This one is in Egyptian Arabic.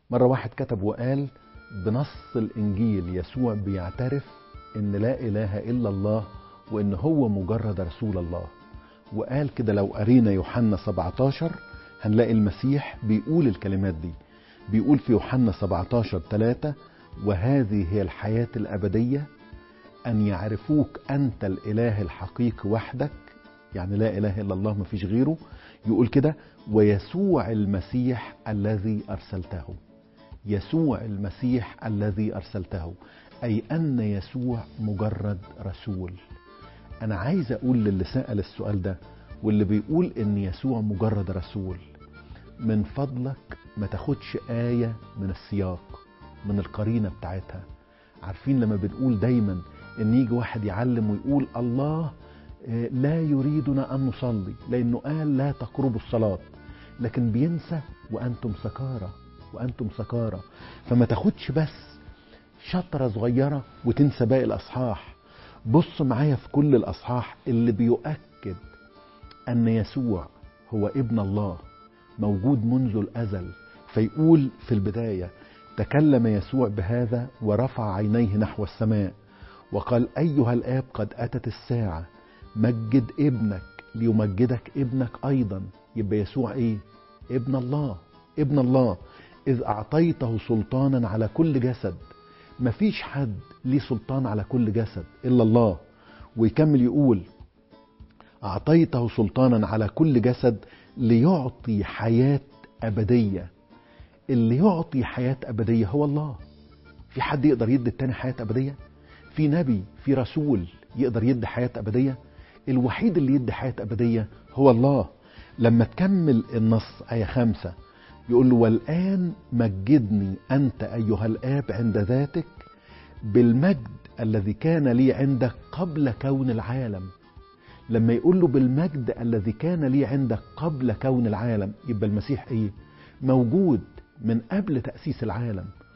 مرة واحد كتب وقال بنص الإنجيل يسوع بيعترف إن لا إله إلا الله وإن هو مجرد رسول الله وقال كده لو قرينا يوحنا 17 هنلاقي المسيح بيقول الكلمات دي بيقول في يوحنا 17 3 وهذه هي الحياة الأبدية أن يعرفوك أنت الإله الحقيقي وحدك يعني لا إله إلا الله ما فيش غيره يقول كده ويسوع المسيح الذي أرسلته يسوع المسيح الذي أرسلته أي أن يسوع مجرد رسول أنا عايز أقول للي سأل السؤال ده واللي بيقول إن يسوع مجرد رسول من فضلك ما تاخدش آية من السياق من القرينة بتاعتها عارفين لما بنقول دايما إن يجي واحد يعلم ويقول الله لا يريدنا أن نصلي لأنه قال لا تقربوا الصلاة لكن بينسى وأنتم سكارى وأنتم سكارى فما تاخدش بس شطرة صغيرة وتنسى باقي الأصحاح بص معايا في كل الأصحاح اللي بيؤكد أن يسوع هو ابن الله موجود منذ الأزل فيقول في البداية تكلم يسوع بهذا ورفع عينيه نحو السماء وقال أيها الآب قد أتت الساعة مجد ابنك ليمجدك ابنك أيضا يبقى يسوع إيه ابن الله ابن الله إذ أعطيته سلطانا على كل جسد مفيش حد ليه سلطان على كل جسد إلا الله ويكمل يقول أعطيته سلطانا على كل جسد ليعطي حياة أبدية اللي يعطي حياة أبدية هو الله في حد يقدر يدي التاني حياة أبدية في نبي في رسول يقدر يدي حياة أبدية الوحيد اللي يدي حياة أبدية هو الله لما تكمل النص آية خمسة يقول له والآن مجدني أنت أيها الآب عند ذاتك بالمجد الذي كان لي عندك قبل كون العالم لما يقول له بالمجد الذي كان لي عندك قبل كون العالم يبقى المسيح ايه موجود من قبل تأسيس العالم